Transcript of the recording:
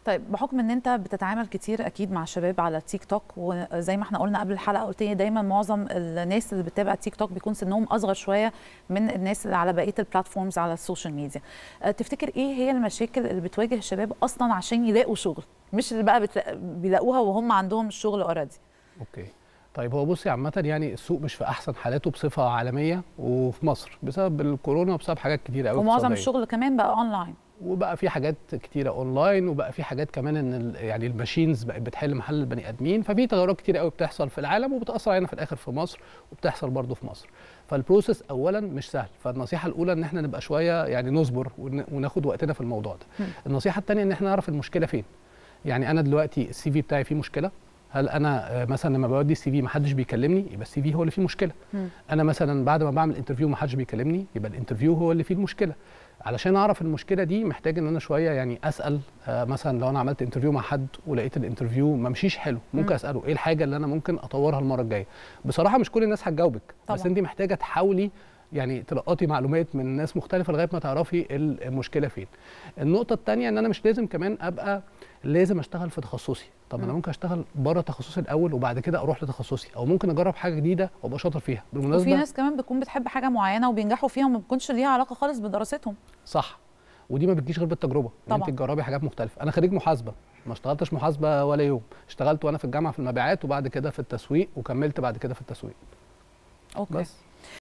طيب بحكم ان انت بتتعامل كتير اكيد مع الشباب على التيك توك وزي ما احنا قلنا قبل الحلقه قلت لي دايما معظم الناس اللي بتتابع التيك توك بيكون سنهم اصغر شويه من الناس اللي على بقيه البلاتفورمز على السوشيال ميديا أه، تفتكر ايه هي المشاكل اللي بتواجه الشباب اصلا عشان يلاقوا شغل مش اللي بقى بتلا... بيلاقوها وهم عندهم الشغل اوريدي اوكي طيب هو بصي عامة يعني السوق مش في أحسن حالاته بصفة عالمية وفي مصر بسبب الكورونا وبسبب حاجات كتيرة قوي ومعظم اقتصادية. الشغل كمان بقى اونلاين وبقى في حاجات كتيره اونلاين وبقى في حاجات كمان ان ال- يعني الماشينز بقت بتحل محل البني ادمين ففي تغيرات كتيره قوي بتحصل في العالم وبتاثر علينا في الاخر في مصر وبتحصل برضه في مصر فالبروسيس اولا مش سهل فالنصيحه الاولى ان احنا نبقى شويه يعني نصبر ون- وناخد وقتنا في الموضوع ده مم. النصيحه الثانيه ان احنا نعرف المشكله فين يعني انا دلوقتي السي في بتاعي فيه مشكله هل انا آه، مثلا لما بودي السي في ما حدش بيكلمني يبقى السي في هو اللي فيه مشكله مم. انا مثلا بعد ما بعمل انترفيو ما حدش بيكلمني يبقى الانترفيو هو اللي فيه المشكله علشان اعرف المشكله دي محتاج ان انا شويه يعني اسال آه مثلا لو انا عملت انترفيو مع حد ولقيت الانترفيو ما مشيش حلو ممكن مم. اساله ايه الحاجه اللي انا ممكن اطورها المره الجايه بصراحه مش كل الناس هتجاوبك بس طبعاً. انت محتاجه تحاولي يعني تلقطي معلومات من ناس مختلفه لغايه ما تعرفي المشكله فين النقطه الثانيه ان انا مش لازم كمان ابقى لازم اشتغل في تخصصي طب انا مم. ممكن اشتغل بره تخصصي الاول وبعد كده اروح لتخصصي او ممكن اجرب حاجه جديده وابقى شاطر فيها وفي بالمناسبه ناس كمان بتكون بتحب حاجه معينه وبينجحوا فيها وما بتكونش ليها علاقه خالص بدراستهم صح ودي ما بتجيش غير بالتجربه ان انت طبعاً. تجربي حاجات مختلفه انا خريج محاسبه ما اشتغلتش محاسبه ولا يوم اشتغلت وانا في الجامعه في المبيعات وبعد كده في التسويق وكملت بعد كده في التسويق اوكي بس